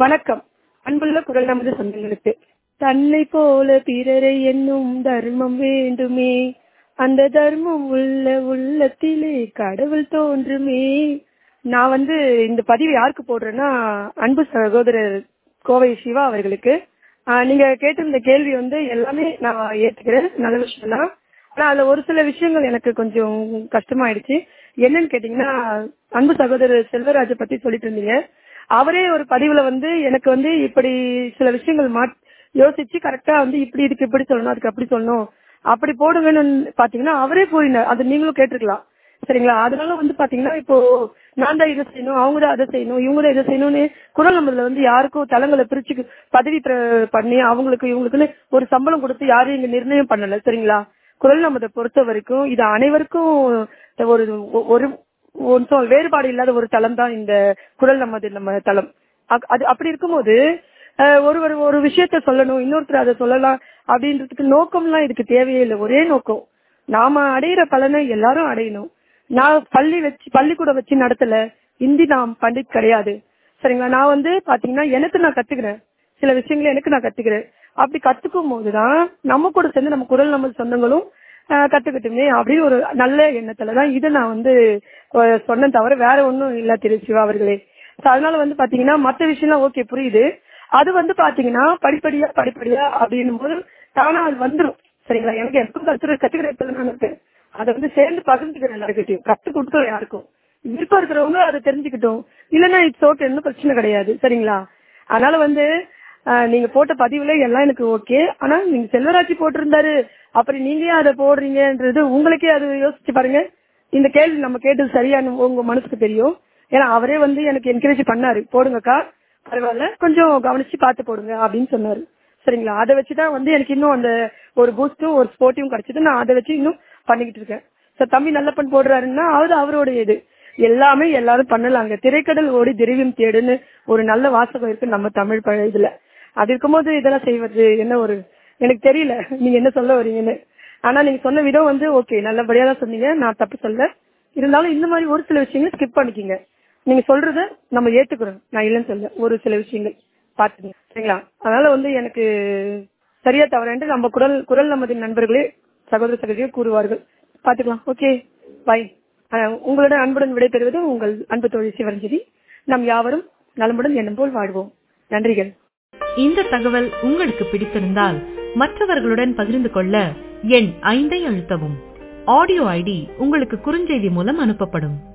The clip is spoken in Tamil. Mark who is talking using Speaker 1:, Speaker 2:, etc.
Speaker 1: வணக்கம் அன்புள்ள குரல் நமது சொந்தங்களுக்கு தன்னை போல பிறரை என்னும் தர்மம் வேண்டுமே அந்த தர்மம் உள்ள உள்ளத்திலே கடவுள் தோன்றுமே நான் வந்து இந்த பதிவு யாருக்கு போடுறேன்னா அன்பு சகோதரர் கோவை சிவா அவர்களுக்கு ஆஹ் நீங்க கேட்டிருந்த கேள்வி வந்து எல்லாமே நான் ஏத்துக்கிறேன் நல்ல விஷயம் தான் ஆனா அதுல ஒரு சில விஷயங்கள் எனக்கு கொஞ்சம் கஷ்டமாயிடுச்சு என்னன்னு கேட்டீங்கன்னா அன்பு சகோதரர் செல்வராஜை பத்தி சொல்லிட்டு இருந்தீங்க அவரே ஒரு பதிவுல வந்து எனக்கு வந்து இப்படி சில விஷயங்கள் மா யோசிச்சு கரெக்டா வந்து இப்படி இதுக்கு இப்படி சொல்லணும் அதுக்கு அப்படி சொல்லணும் அப்படி போடுங்கன்னு பாத்தீங்கன்னா அவரே போயினார் அது நீங்களும் கேட்டிருக்கலாம் சரிங்களா அதனால வந்து பாத்தீங்கன்னா இப்போ நான் தான் இதை செய்யணும் அவங்க தான் அதை செய்யணும் இவங்க தான் இதை செய்யணும்னு குரல் நம்பர்ல வந்து யாருக்கும் தளங்களை பிரிச்சு பதவி பிர- பண்ணி அவங்களுக்கு இவங்களுக்குன்னு ஒரு சம்பளம் கொடுத்து யாரும் இங்க நிர்ணயம் பண்ணல சரிங்களா குரல் நம்பரை பொறுத்த வரைக்கும் இது அனைவருக்கும் ஒரு ஒரு ஒரு சொல் வேறுபாடு இல்லாத ஒரு தளம் தான் இந்த குரல் நமது நம்ம தளம் அ- அது அப்படி இருக்கும்போது அஹ், ஒருவர் ஒரு விஷயத்த சொல்லணும் இன்னொருத்தர் அதை சொல்லலாம் அப்படின்றதுக்கு நோக்கம்லாம் இதுக்கு தேவையே இல்லை ஒரே நோக்கம் நாம அடையிற பலனை எல்லாரும் அடையணும் நான் பள்ளி வச்சு பள்ளிக்கூடம் வச்சு நடத்தல இந்தி நான் பண்டிட் கிடையாது சரிங்களா நான் வந்து பாத்தீங்கன்னா எனக்கு நான் கத்துக்கிறேன் சில விஷயங்களை எனக்கு நான் கத்துக்கிறேன் அப்படி கத்துக்கும் போதுதான் நம்ம கூட சேர்ந்து நம்ம குரல் நம்ம சொந்தங்களும் ஆஹ், கத்துக்கிட்டுமே அப்படின்னு ஒரு நல்ல எண்ணத்துலதான் இதை நான் வந்து அஹ், சொன்னேன் தவிர வேற ஒண்ணும் இல்ல திரு சிவா அவர்களே So, அதனால வந்து பாத்தீங்கன்னா மத்த விஷயம்லாம் ஓகே புரியுது அது வந்து பாத்தீங்கன்னா படிப்படியா படிப்படியா அப்படின்னும் போது தானா அது வந்துரும் சரிங்களா எனக்கு எப்பவும் கத்துற கத்துக்கிற நான் இருக்கேன் அதை வந்து சேர்ந்து பகிர்ந்துக்கிறேன் எல்லாருக்கிட்டையும் கத்து கொடுத்தோம் யாருக்கும் விருப்பம் இருக்கிறவங்க அதை தெரிஞ்சுக்கிட்டோம் இல்லைன்னா இட்ஸ் ஓகே ஒன்றும் பிரச்சனை கிடையாது சரிங்களா அதனால வந்து ஆஹ், நீங்க போட்ட பதிவுல எல்லாம் எனக்கு ஓகே ஆனா நீங்க செல்வராஜ் போட்டிருந்தாரு அப்புறம் நீங்க ஏன் அதை போடுறீங்கன்றது உங்களுக்கே அது யோசிச்சு பாருங்க இந்த கேள்வி நம்ம கேட்டது சரியான உங்க மனசுக்கு தெரியும் ஏன்னா அவரே வந்து எனக்கு என்கரேஜ் பண்ணாரு போடுங்கக்கா பரவாயில்ல கொஞ்சம் கவனிச்சு பார்த்து போடுங்க அப்படின்னு சொன்னாரு சரிங்களா அதை வச்சுதான் வந்து எனக்கு இன்னும் அந்த ஒரு பூஸ்டும் ஒரு ஸ்போர்ட்டிவும் கிடைச்சது நான் அதை வச்சு இன்னும் பண்ணிக்கிட்டு இருக்கேன் சோ தம்பி நல்லப்பன் போடுறாருன்னா அது அவருடைய இது எல்லாமே எல்லாரும் பண்ணலாங்க திரைக்கடல் ஓடி திரவியம் தேடுன்னு ஒரு நல்ல வாசகம் இருக்கு நம்ம தமிழ் பழ இதுல அது இருக்கும்போது இதெல்லாம் செய்வது என்ன ஒரு எனக்கு தெரியல நீங்க என்ன சொல்ல வரீங்கன்னு ஆனா நீங்க சொன்ன விதம் வந்து ஓகே நல்லபடியா தான் சொன்னீங்க நான் தப்பு சொல்ல இருந்தாலும் இந்த மாதிரி ஒரு சில விஷயங்களை ஸ்கிப் பண்ணிக்கிங்க நீங்க சொல்றத நம்ம ஏத்துக்கிறோம் நான் இல்லைன்னு சொல்ல ஒரு சில விஷயங்கள் பாத்துங்க சரிங்களா அதனால வந்து எனக்கு சரியா தவறேன்ட்டு நம்ம குரல் குரல் நமது நண்பர்களே சகோதர சகோதரிகள் கூறுவார்கள் பாத்துக்கலாம் ஓகே பாய் உங்களுடன் அன்புடன் விடைபெறுவது உங்கள் அன்பு தோழி சிவரஞ்சலி நம் யாவரும் நலமுடன் எண்ணம் போல் வாழ்வோம் நன்றிகள்
Speaker 2: இந்த தகவல் உங்களுக்கு பிடித்திருந்தால் மற்றவர்களுடன் பகிர்ந்து கொள்ள எண் ஐந்தை அழுத்தவும் ஆடியோ ஐடி உங்களுக்கு குறுஞ்செய்தி மூலம் அனுப்பப்படும்